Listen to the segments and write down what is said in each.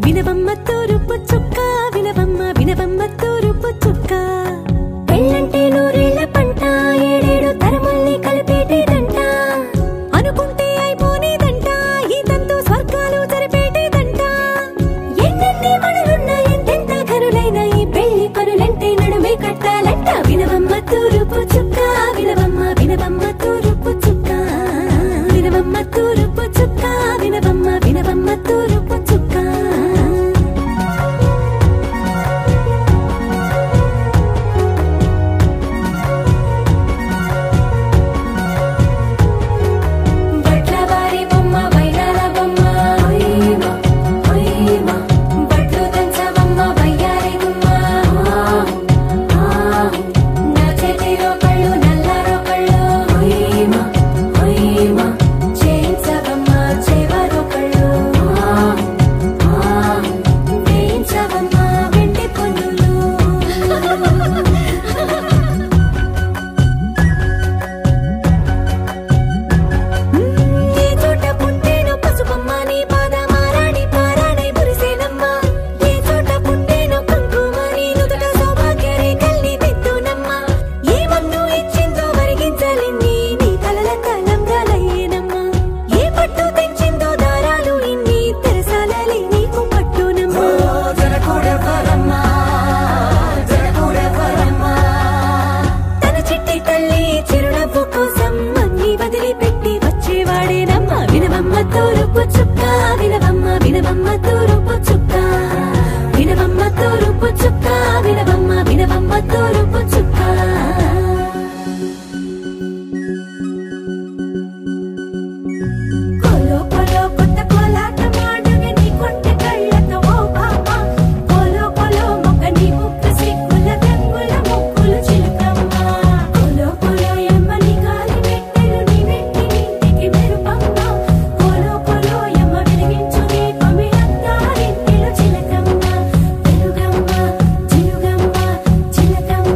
వినవమ్మ తూరుపు చుక్క వినవమ్మ వినవమ్మ తూరుపు చుక్క పెళ్ళంటే నూరేళ్ల పంట ఏడేడు తరముల్ని కలిపేటేదంట అనుకుంటే అయిపోనేదంట ఈ తంతు స్వర్గాలు జరిపేటేదంట ఎన్నెన్ని మనులున్నా ఎంతెంత కరులైన ఈ పెళ్లి పనులంటే నడుమే కట్టాలంట వినవమ్మ తూరుపు చుక్క వినవమ్మ వినవమ్మ తూరుపు చుక్క వినవమ్మ తూరుపు చుక్క వినవమ్మ వినవమ్మ తూరుపు చుక్క బట్లవారి బొమ్మ వైరాల బొమ్మ ఓయమ్మ ఓయమ్మ బట్లు దంచవమ్మ వయ్యారి గుమ్మ నా చేతిలో కళ్ళు నల్లారో కళ్ళు ఓయమ్మ ఓయమ్మ చేయించవమ్మ చేవారో కళ్ళు వేయించవమ్మ వెండి పొన్నులు ఏ చోట పుట్టేనో పసుపమ్మ నీ పాదమారాడి పారాడై మురిసేనమ్మ ఏ చోట పుట్టేనో కుంకుమ నీ నుదుట సౌభాగ్య రేఖల్ని దిద్దునమ్మ ఏ మందు ఇచ్చిందో మరిగించలిన్ని నీ కలల కలంబ్రాలయ్యేనమ్మ ఏ పట్టు తెంచిందో దారాలు ఇన్ని తెరసాలలి నీకు పట్టునమ్మ జరకూడెవరమ్మా జరకూడెవరమ్మా తన చిట్టి తల్లి చిరునవ్వు కోసం అన్ని వదిలిపెట్టి వచ్చేవాడేనమ్మ వినవమ్మ తూరుపు చుక్క వినవమ్మ వినవమ్మ తూరుపు చుక్క వినవమ్మ తూరుపు చుక్క వినవమ్మ వినవమ్మ తూరుపు చుక్క కొలో కొలో కొత్త కోలాటం ఆడవే నీ కొంటె కళ్ళతో ఓ బామ్మ కొలో కొలో మొక్క నీ ముక్కు సిగ్గుల గంగుల ముక్కులు చిలుకమ్మ కొలో కొలో ఎమ్మ నీ కాలి మెట్టెలు నీ వెంటి నింటికి మెరుపమ్మ కొలో కొలో ఎమ్మ వెలిగించు దీపమి అత్తారింటిలో చిలకమ్మ వెలుగమ్మ చిలుగమ్మ చిలకమ్మ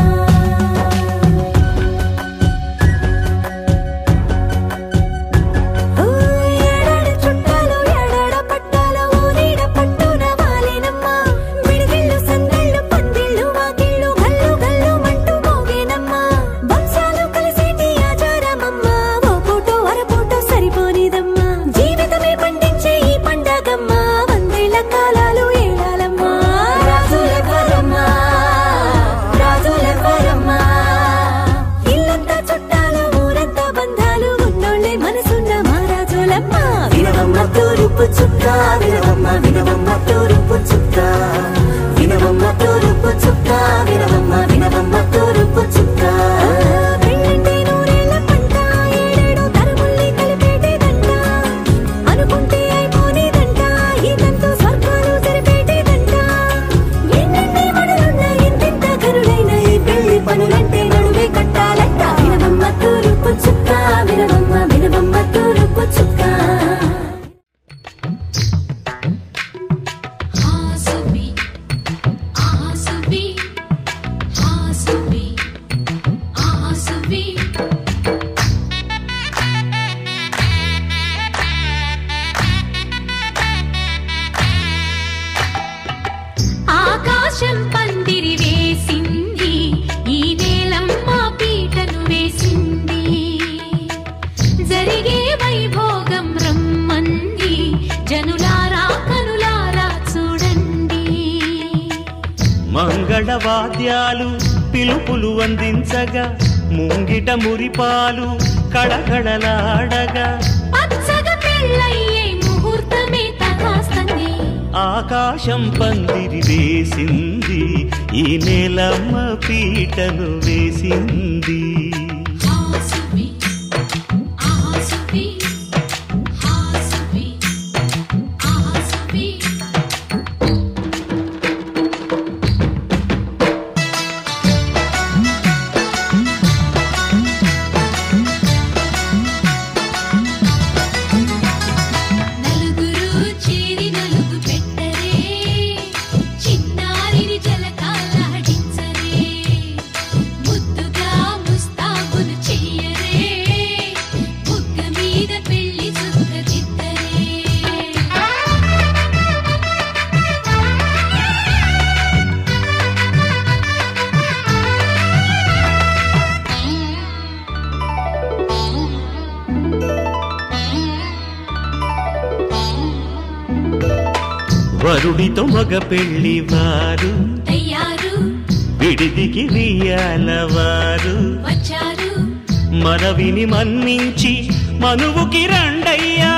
ఓ ఏడాడ చుట్టాలు ఏడాడ పట్టాలు ఊరీడ పట్టున వాలేనమ్మ విడిదిళ్ళు సందళ్ళు పందిళ్ళు వాకిళ్ళు గల్లు గల్లు మంటూ మోగేనమ్మ వంశాలు కలిసేటి ఆచారమమ్మ ఓ పూటో అరపూటో సరిపోనిదమ్మ జీవితమే పండించే ఈ పండగమ్మ వందేళ్ల కాలాలు ఏడాలమ్మ రాజులెవరమ్మ రాజులెవరమ్మ ఇల్లంతా చుట్టాలు ఊరంతా బంధాలు ఉన్నోళ్ళే మనసున్న మహారాజులమ్మ వినవమ్మ తూరుపు చుక్క వినవమ్మ వినవమ్మ తూరుపు చుక్క వినవమ్మ తూరుపు చుక్క వినవమ్మ వినవమ్మ తూరుపు చుక్క పెళ్ళంటే నూరేళ్ల పంట ఏడేడు తరముల్ని కలిపేటేదంట అనుకుంటే అయిపోనేదంట ఈ తంతు స్వర్గాలు జరిపేటేదంట ఎన్నెన్ని మడులున్న ఎంతెంత కరులైన ఈ పెళ్లి పనులంటే నడువే కట్టాలంట వినవమ్మ తూరుపు చుక్క వినవమ్మ వినవమ్మ తూరుపు చుక్క హాసుబి ఆసుబి హాసుబి ఆసుబి ఆకాశం పందిరి వేసింది ఈ నేలమ్మ పీటను వేసింది జరిగే వైభోగం రమ్మంది జనులారా కనులారా చూడండి మంగళవాద్యాలు పిలుపులు అందించగా ముంగిట మురిపాలు కళకళలాడగా పచ్చగా పెళ్ళయ్యే ముహూర్తమే తగాస్తుంది ఆకాశం పందిరి వేసింది ఈ నేలమ్మ పీటను వేసింది హాసుబి ఆసుబి హాసుబి ఆసుబి నలుగురు చేరి నలుగు పెట్టరే చిన్నారిని జలకాలాడించరే ముద్దుగా ముస్తా వరుడితో మగ పెళ్లి వారు తయ్యారు విడిదికి వియ్యాల వారు వచ్చారు మనవిని మన్నించి మనువుకి రండయ్యా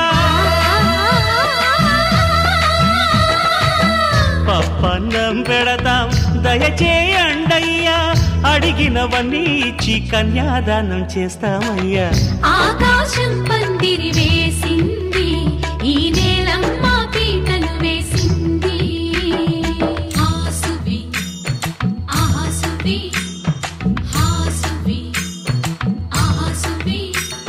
పప్పన్నం పెడతాం దయచేయండయ్యా అడిగినవన్నీ ఇచ్చి కన్యాదానం చేస్తామయ్యా ఆకాశం పందిరి వేసింది ఈ నేలమ్మ పీటలు వేసింది హాసువి ఆహాసువి హాసువి ఆహాసువి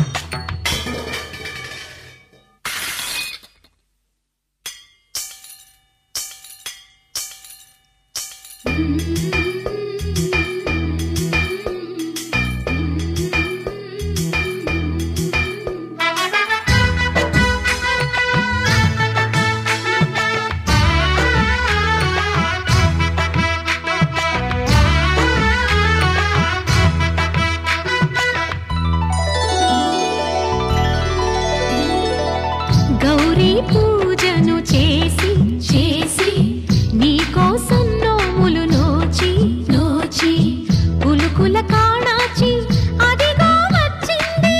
గౌరీ పూజను చేసి చేసి నీకోసం నోములు నోచి నోచి పులుకుల కాణాచి అదిగో వచ్చింది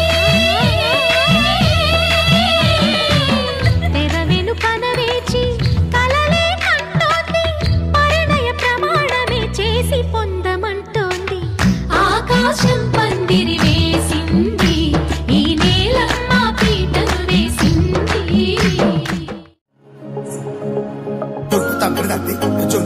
తెర వెనుకన వేచి కలలే కంటోంది పరిణయ ప్రమాణమే చేసి పొందమంటోంది ఆకాశం పందిరి వేసింది ఈ నేలమ్మ పీటను వేసింది Yo, también,